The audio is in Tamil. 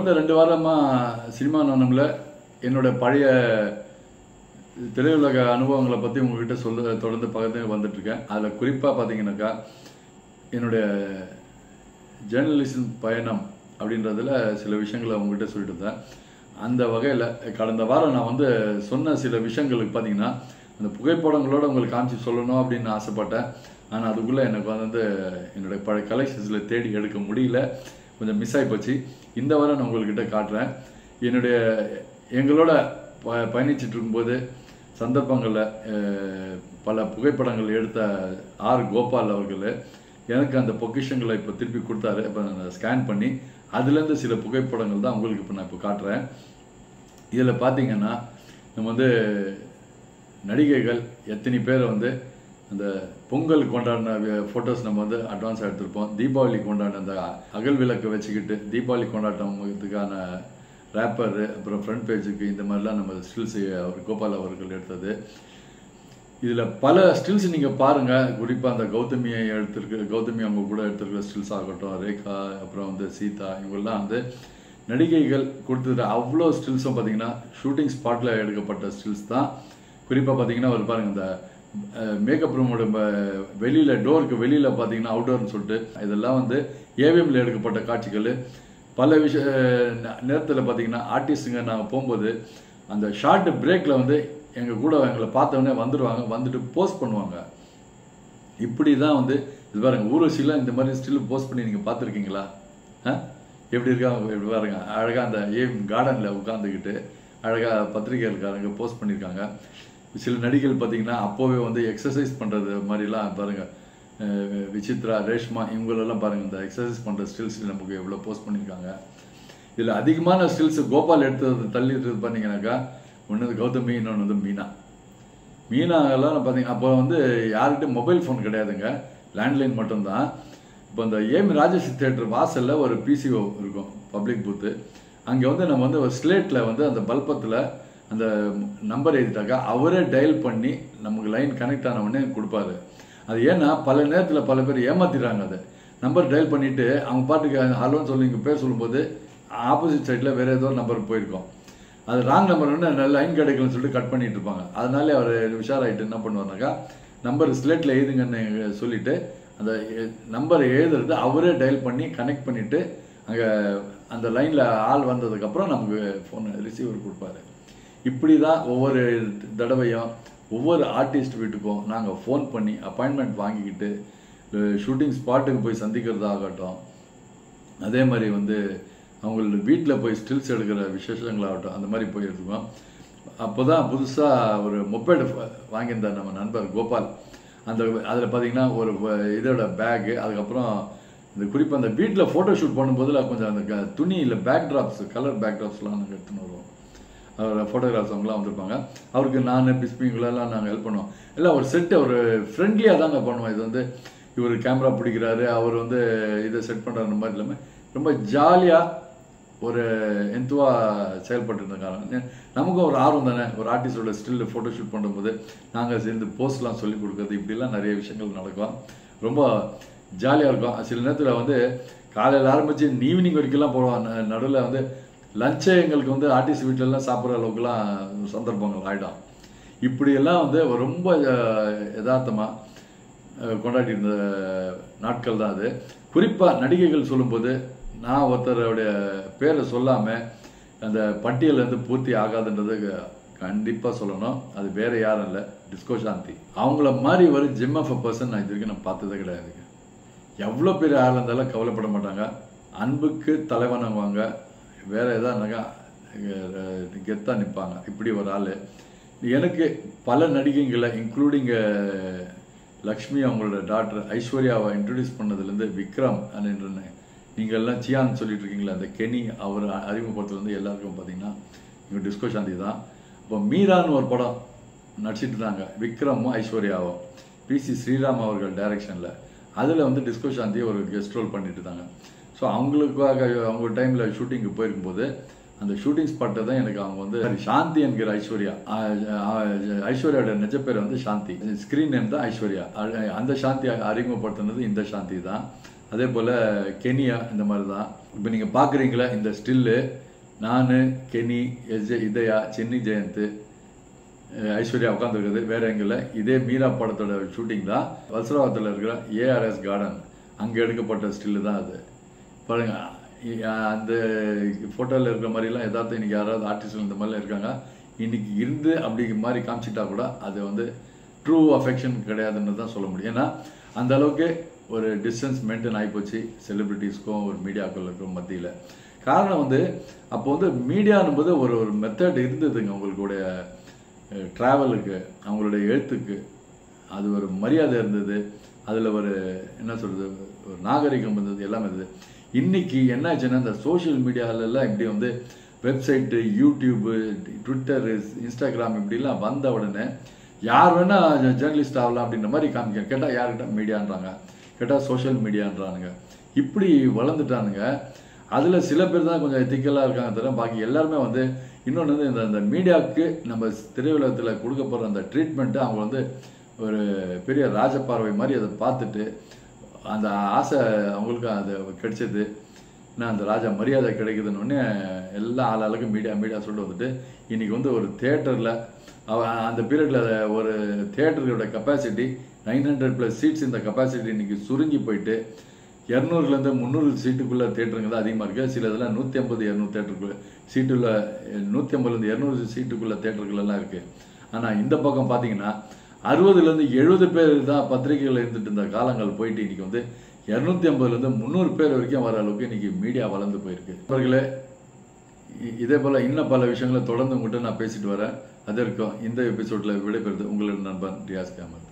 தொடர்ந்து ரெண்டு வாரமாக சினிமா நானம்ல என்னோட பழைய திரையுலக அனுபவங்களை பற்றி உங்ககிட்ட சொல்ல தொடர்ந்து பகிர்ந்து வந்துட்டுருக்கேன் அதில் குறிப்பாக பார்த்தீங்கன்னாக்கா என்னுடைய ஜேர்னலிசம் பயணம் அப்படின்றதுல சில விஷயங்களை உங்ககிட்ட சொல்லிட்டு இருந்தேன் அந்த வகையில் கடந்த வாரம் நான் வந்து சொன்ன சில விஷயங்களுக்கு பார்த்தீங்கன்னா அந்த புகைப்படங்களோட உங்களுக்கு காமிச்சு சொல்லணும் அப்படின்னு ஆசைப்பட்டேன் ஆனால் அதுக்குள்ளே எனக்கு வந்து என்னுடைய பழைய கலெக்ஷன்ஸில் தேடி எடுக்க முடியல கொஞ்சம் மிஸ் ஆகி போச்சு இந்த வாரம் நான் உங்கள்கிட்ட காட்டுறேன் என்னுடைய எங்களோட ப பயணிச்சுட்டு இருக்கும்போது சந்தர்ப்பங்களில் அஹ், பல புகைப்படங்கள் எடுத்த ஆர் கோபால் அவர்கள் எனக்கு அந்த பொக்கிஷங்களை இப்போ திருப்பி கொடுத்தாரு இப்போ நான் ஸ்கேன் பண்ணி அதுலேருந்து சில புகைப்படங்கள் தான் உங்களுக்கு இப்போ நான் இப்போ காட்டுறேன் இதில் பார்த்தீங்கன்னா நம்ம வந்து நடிகைகள் எத்தனை பேர் வந்து அந்த பொங்கல் கொண்டாடின ஃபோட்டோஸ் நம்ம வந்து அட்வான்ஸாக எடுத்திருப்போம் தீபாவளி கொண்டாடின அந்த அகல் விளக்கு வச்சுக்கிட்டு தீபாவளி கொண்டாட்டத்துக்கான ரேப்பரு அப்புறம் ஃப்ரண்ட் பேஜுக்கு இந்த மாதிரிலாம் நம்ம ஸ்டில்ஸ் அவர் கோபால் அவர்கள் எடுத்தது இதில் பல ஸ்டில்ஸ் நீங்கள் பாருங்கள் குறிப்பாக அந்த கௌதமியை எடுத்திருக்க கௌதமி அவங்க கூட எடுத்திருக்கிற ஸ்டில்ஸ் ஆகட்டும் ரேகா அப்புறம் வந்து சீதா இவங்கெல்லாம் வந்து நடிகைகள் கொடுத்துருக்க அவ்வளோ ஸ்டில்ஸும் பார்த்தீங்கன்னா ஷூட்டிங் ஸ்பாட்டில் எடுக்கப்பட்ட ஸ்டில்ஸ் தான் குறிப்பாக பார்த்தீங்கன்னா ஒரு பாருங்கள் இந்த மேக்கப் ரூமோட வெளியில் டோருக்கு வெளியில் பார்த்தீங்கன்னா அவுட்டோர்னு சொல்லிட்டு இதெல்லாம் வந்து ஏவிஎம்ல எடுக்கப்பட்ட காட்சிகள் பல விஷய நேரத்தில் பார்த்தீங்கன்னா ஆர்டிஸ்ட்டுங்க நாங்கள் போகும்போது அந்த ஷார்ட் பிரேக்கில் வந்து எங்கள் கூட எங்களை பார்த்தவொடனே வந்துடுவாங்க வந்துட்டு போஸ்ட் பண்ணுவாங்க இப்படி தான் வந்து இது பாருங்க ஊர்வசியில் இந்த மாதிரி ஸ்டில் போஸ்ட் பண்ணி நீங்கள் பார்த்துருக்கீங்களா ஆ எப்படி இருக்காங்க இப்படி பாருங்க அழகாக அந்த ஏம் கார்டனில் உட்காந்துக்கிட்டு அழகாக பத்திரிகைகளுக்காரங்க போஸ்ட் பண்ணியிருக்காங்க சில நடிகைகள் பார்த்தீங்கன்னா அப்போவே வந்து எக்ஸசைஸ் பண்ணுறது மாதிரிலாம் பாருங்க அஹ் விசித்ரா ரேஷ்மா இவங்களெல்லாம் பாருங்க இந்த எக்ஸசைஸ் பண்ணுற ஸ்டில்ஸ் நமக்கு எவ்வளோ போஸ்ட் பண்ணியிருக்காங்க இதில் அதிகமான ஸ்டில்ஸ் கோபால் எடுத்தது தள்ளிட்டு பார்த்தீங்கன்னாக்கா ஒன்று கௌதமி இன்னொன்று வந்து மீனா மீனாலாம் பார்த்தீங்க அப்போ வந்து யார்கிட்டையும் மொபைல் ஃபோன் கிடையாதுங்க லேண்ட்லைன் மட்டும்தான் இப்போ இந்த ஏமி ராஜேஷ் தேட்டர் வாசலில் ஒரு பிசிஓ இருக்கும் பப்ளிக் பூத்து அங்கே வந்து நம்ம வந்து ஒரு ஸ்லேட்டில் வந்து அந்த பல்பத்தில் அந்த நம்பர் எழுதிட்டாக்கா அவரே டயல் பண்ணி நமக்கு லைன் கனெக்ட் ஆன உடனே கொடுப்பாரு அது ஏன்னா பல நேரத்தில் பல பேர் ஏமாத்திடுறாங்க அதை நம்பர் டயல் பண்ணிவிட்டு அவங்க பாட்டுக்கு ஹலோன்னு சொல்லி இங்கே பேர் சொல்லும்போது ஆப்போசிட் சைடில் வேறு ஏதோ நம்பர் போயிருக்கோம் அது ராங் நம்பர் வந்து லைன் கிடைக்கலன்னு சொல்லிட்டு கட் பண்ணிட்டு இருப்பாங்க அதனாலே அவர் உஷாராயிட்டு என்ன பண்ணுவாருனாக்கா நம்பர் ஸ்லேட்டில் எழுதுங்கன்னு சொல்லிட்டு அந்த நம்பரை எழுதுறது அவரே டயல் பண்ணி கனெக்ட் பண்ணிட்டு அங்கே அந்த லைனில் ஆள் வந்ததுக்கப்புறம் நமக்கு ஃபோன் ரிசீவர் கொடுப்பாரு இப்படி தான் ஒவ்வொரு தடவையும் ஒவ்வொரு ஆர்டிஸ்ட் வீட்டுக்கும் நாங்கள் ஃபோன் பண்ணி அப்பாயின்மெண்ட் வாங்கிக்கிட்டு ஷூட்டிங் ஸ்பாட்டுக்கு போய் சந்திக்கிறதாகட்டும் அதே மாதிரி வந்து அவங்களோட வீட்டில் போய் ஸ்டில்ஸ் எடுக்கிற விசேஷங்களாகட்டும் அந்த மாதிரி போய் எடுத்துக்குவோம் அப்போ தான் புதுசாக ஒரு மொப்பேடு வாங்கியிருந்தார் நம்ம நண்பர் கோபால் அந்த அதில் பார்த்தீங்கன்னா ஒரு வ- இதோட பேகு அதுக்கப்புறம் இந்த குறிப்பாக அந்த வீட்டில் ஃபோட்டோ ஷூட் பண்ணும்போதில் கொஞ்சம் அந்த க- துணி இல்லை பேக் ட்ராப்ஸ் கலர் பேக் ட்ராப்ஸ்லாம் நாங்கள் எடுத்துன்னு வருவோம் அவர் ஃபோட்டோகிராஃப்ஸ் அவங்களாம் வந்திருப்பாங்க அவருக்கு நான் பிஸ்மிங்களெல்லாம் நாங்கள் ஹெல்ப் பண்ணுவோம் எல்லாம் ஒரு செட்டு ஒரு ஃப்ரெண்ட்லியாக தாங்க பண்ணுவோம் இது வந்து இவர் கேமரா பிடிக்கிறாரு அவர் வந்து இதை செட் பண்ணுறாரு மாதிரி இல்லாமல் ரொம்ப ஜாலியாக ஒரு எந்துவா செயல்பட்டு இருக்காங்க நமக்கும் ஒரு ஆர்வம் தானே ஒரு ஆர்டிஸ்டோட ஸ்டில் ஃபோட்டோ ஷூட் பண்ணும்போது நாங்கள் சேர்ந்து போஸ்ட்லாம் சொல்லி கொடுக்குறது இப்படிலாம் நிறைய விஷயங்கள் நடக்கும் ரொம்ப ஜாலியாக இருக்கும் சில நேரத்தில் வந்து காலையில் ஆரம்பித்து ஈவினிங் வரைக்கும்லாம் போடுவோம் நடுவில் வந்து லஞ்சே எங்களுக்கு வந்து ஆர்டிஸ்ட் வீட்டிலலாம் சாப்பிட்ற அளவுக்குலாம் சந்தர்ப்பங்கள் ஆகிடும் இப்படியெல்லாம் வந்து ரொம்ப யதார்த்தமாக கொண்டாடி இருந்த நாட்கள் தான் அது குறிப்பாக நடிகைகள் சொல்லும்போது நான் ஒருத்தருடைய பேரை சொல்லாமல் அந்த பட்டியல் வந்து பூர்த்தி ஆகாதுன்றது கண்டிப்பாக சொல்லணும் அது வேற யாரும் இல்லை டிஸ்கோ சாந்தி அவங்கள மாதிரி ஒரு ஜிம் ஆஃப் அ பர்சன் நான் இது வரைக்கும் நான் பார்த்ததே கிடையாதுங்க எவ்வளோ பெரிய ஆள் இருந்தாலும் கவலைப்பட மாட்டாங்க அன்புக்கு தலைவனங்குவாங்க வேற எதானாக்கா கெத்தாக நிற்பாங்க இப்படி ஒரு ஆள் எனக்கு பல நடிகைங்களை இன்க்ளூடிங் லக்ஷ்மி அவங்களோட டாக்டர் ஐஸ்வர்யாவை இன்ட்ரடியூஸ் பண்ணதுலேருந்து விக்ரம் அப்படின்ற நீங்கள் எல்லாம் சியான் சொல்லிட்டு இருக்கீங்களா அந்த கெனி அவர் அறிமுகப்படுத்துலேருந்து எல்லாருக்கும் பார்த்தீங்கன்னா இவங்க டிஸ்கோ சாந்தி தான் இப்போ மீரான்னு ஒரு படம் நடிச்சிட்டு இருந்தாங்க விக்ரமும் ஐஸ்வர்யாவும் பி சி ஸ்ரீராம் அவர்கள் டைரக்ஷனில் அதில் வந்து டிஸ்கோ சாந்தி ஒரு கெஸ்ட் ரோல் பண்ணிட்டு இருந்தாங்க ஸோ அவங்களுக்காக அவங்க டைமில் ஷூட்டிங்க்கு போயிருக்கும்போது அந்த ஷூட்டிங் ஸ்பாட்டை தான் எனக்கு அவங்க வந்து சாந்தி என்கிற ஐஸ்வர்யா ஆஹ் ஆஹ் ஐஸ்வர்யாவோட நிஜ பேர் வந்து சாந்தி ஸ்க்ரீன் நேம் தான் ஐஸ்வர்யா அஹ் அந்த சாந்தி அறிமுகப்படுத்தினது இந்த சாந்தி தான் அதே போல் கெனியா இந்த மாதிரி தான் இப்போ நீங்கள் பார்க்குறீங்களா இந்த ஸ்டில்லு நான் கெனி எஸ் இதயா சென்னி ஜெயந்த் அஹ் ஐஸ்வர்யா உட்காந்துருக்குது வேற எங்கே இல்லை இதே மீரா படத்தோட ஷூட்டிங் தான் வல்சராவத்தில் இருக்கிற ஏஆர்எஸ் கார்டன் அங்கே எடுக்கப்பட்ட ஸ்டில்லு தான் அது பாருங்க இ- அந்த ஃபோட்டோவில் இருக்கிற மாதிரிலாம் எதார்த்தம் இன்னைக்கு யாராவது ஆர்டிஸ்ட் இந்த மாதிரிலாம் இருக்காங்க இன்னைக்கு இருந்து அப்படி மாதிரி காமிச்சிட்டா கூட அது வந்து ட்ரூ அஃபெக்ஷன் கிடையாதுன்னு தான் சொல்ல முடியும் ஏன்னா அந்த அளவுக்கு ஒரு டிஸ்டன்ஸ் மெயின்டைன் ஆகிப்போச்சு செலிபிரிட்டிஸ்க்கும் ஒரு மீடியாக்களுக்கும் மத்தியில் காரணம் வந்து அப்போ வந்து மீடியானும்போது ஒரு ஒரு மெத்தட் இருந்ததுங்க உங்களுடைய ட்ராவலுக்கு அவங்களுடைய எழுத்துக்கு அது ஒரு மரியாதை இருந்தது அதில் ஒரு என்ன சொல்கிறது ஒரு நாகரிகம் இருந்தது எல்லாமே இருந்தது இன்னைக்கு என்ன ஆச்சுன்னா இந்த சோஷியல் மீடியாலெல்லாம் இப்படி வந்து வெப்சைட்டு யூடியூப்பு ட்விட்டர் இன்ஸ்டாகிராம் இப்படிலாம் வந்த உடனே யார் வேணா ஜேர்னலிஸ்ட் ஆகலாம் அப்படின்ற மாதிரி காமிக்க கேட்டால் யார்கிட்ட மீடியான்றாங்க கேட்டால் சோஷியல் மீடியான்றானுங்க இப்படி வளர்ந்துட்டானுங்க அதில் சில பேர் தான் கொஞ்சம் எத்திக்கலாக இருக்காங்க தவிர பாக்கி எல்லாருமே வந்து இன்னொன்று வந்து இந்த இந்த மீடியாவுக்கு நம்ம திரையுலகத்தில் கொடுக்க போகிற அந்த ட்ரீட்மெண்ட்டு அவங்க வந்து ஒரு பெரிய ராஜபார்வை மாதிரி அதை பார்த்துட்டு அந்த ஆசை அவங்களுக்கு அது கிடைச்சது நான் அந்த ராஜா மரியாதை கிடைக்குதுன்னு உடனே எல்லா ஆளாளுக்கு மீடியா மீடியா சொல்லிட்டு வந்துட்டு இன்னைக்கு வந்து ஒரு தேட்டரில் அந்த பீரியடில் ஒரு தேட்டரோட capacity nine hundred plus seats இந்த கெப்பாசிட்டி இன்னைக்கு சுருங்கி போயிட்டு இரநூறுலேருந்து முந்நூறு சீட்டுக்குள்ள தேட்டருங்க தான் அதிகமாக இருக்குது சில இதெல்லாம் நூற்றி ஐம்பது இரநூறு தேட்டருக்குள்ள சீட்டுள்ள நூற்றி ஐம்பதுலேருந்து இரநூறு சீட்டுக்குள்ள தேட்டர்களெல்லாம் இருக்குது ஆனால் இந்த பக்கம் பார்த்தீங்கன்னா அறுபதுலேருந்து எழுபது பேர் தான் பத்திரிகைகள் இருந்துட்டு இருந்த காலங்கள் போயிட்டு இன்னைக்கு வந்து இரநூத்தி ஐம்பதுலேருந்து முந்நூறு பேர் வரைக்கும் வர அளவுக்கு இன்னைக்கு மீடியா வளர்ந்து போயிருக்கு அவர்களே இ- இதே போல் இன்னும் பல விஷயங்களை தொடர்ந்து உங்கள்கிட்ட நான் பேசிட்டு வரேன் அதற்கும் இந்த எபிசோடில் விடைபெறுது உங்களின் நண்பன் ரியாஸ் காமத்